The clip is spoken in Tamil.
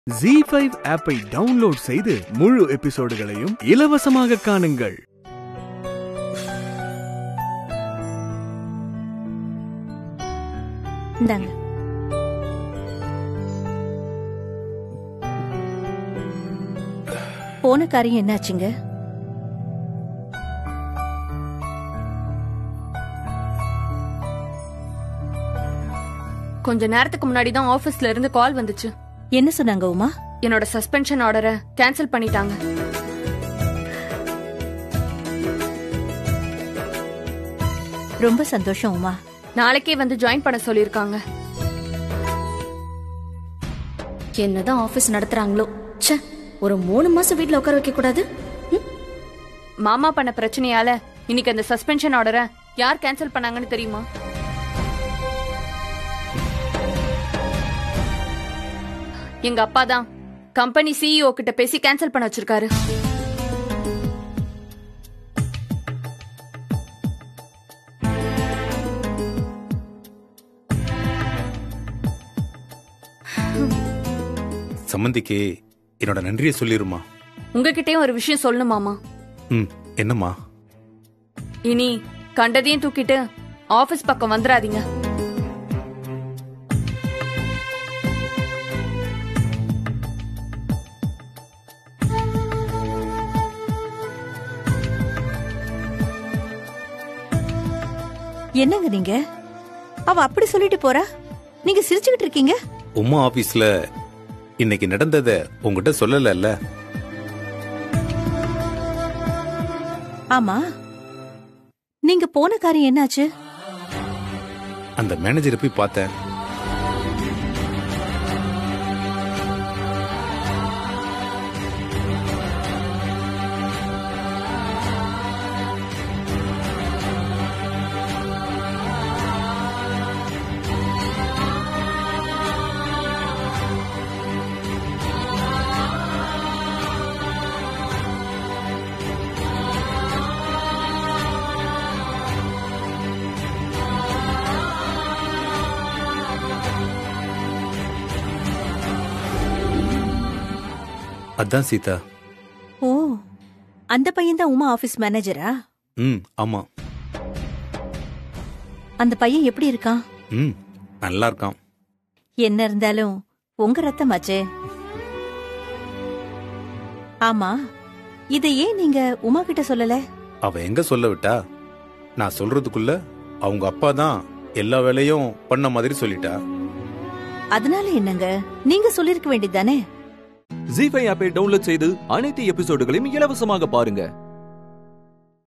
ஜி ஃபைவ் ஆப்பை டவுன்லோட் செய்து முழு எபிசோடுகளையும் இலவசமாக காணுங்கள் இந்தாங்க போன காரியம் என்னாச்சுங்க கொஞ்ச நேரத்துக்கு முன்னாடி தான் ஆபீஸ்ல இருந்து கால் வந்துச்சு என்ன சொன்னாங்க உமா என்னோட சஸ்பென்ஷன் ஆர்டரை கேன்சல் பண்ணிட்டாங்க ரொம்ப சந்தோஷம் உமா நாளைக்கே வந்து ஜாயின் பண்ண சொல்லிருக்காங்க என்னதான் ஆபீஸ் நடத்துறாங்களோ ச்சே ஒரு மூணு மாசம் வீட்ல உட்கார வைக்க கூடாது ம்? மாமா பண்ண பிரச்சனையால இன்னைக்கு அந்த சஸ்பென்ஷன் ஆர்டரை யார் கேன்சல் பண்ணாங்கன்னு தெரியுமா எங்க அப்பா தான் கம்பெனி சிஇஓ கிட்ட பேசி கேன்சல் பண்ண வச்சிருக்காரு சம்மந்திக்கு என்னோட நன்றியை சொல்லிருமா உங்ககிட்டயும் ஒரு விஷயம் சொல்லணும் மாமா ம் என்னம்மா இனி கண்டதையும் தூக்கிட்டு ஆபீஸ் பக்கம் வந்துடாதீங்க என்னங்க நீங்க அவ அப்படி சொல்லிட்டு போறா நீங்க சிரிச்சுக்கிட்டு இருக்கீங்க உமா ஆபீஸ்ல இன்னைக்கு நடந்தத உங்ககிட்ட சொல்லலல்ல ஆமா நீங்க போன காரியம் என்னாச்சு அந்த மேனேஜரை போய் பார்த்தேன் அதான் சீதா ஓ அந்த பையன் தான் உமா ஆபீஸ் மேனேஜரா ம் ஆமா அந்த பையன் எப்படி இருக்கான் ம் நல்லா இருக்கான் என்ன இருந்தாலும் உங்க ரத்தமாச்சே ஆமா இத ஏன் நீங்க உமா கிட்ட சொல்லல அவ எங்க சொல்ல விட்டா நான் சொல்றதுக்குள்ள அவங்க அப்பா தான் எல்லா வேலையும் பண்ண மாதிரி சொல்லிட்டா அதனால என்னங்க நீங்க சொல்லிருக்க வேண்டியதுதானே ஜி ஃபைவ் ஆப்பை டவுன்லோட் செய்து அனைத்து எபிசோடுகளையும் இலவசமாக பாருங்க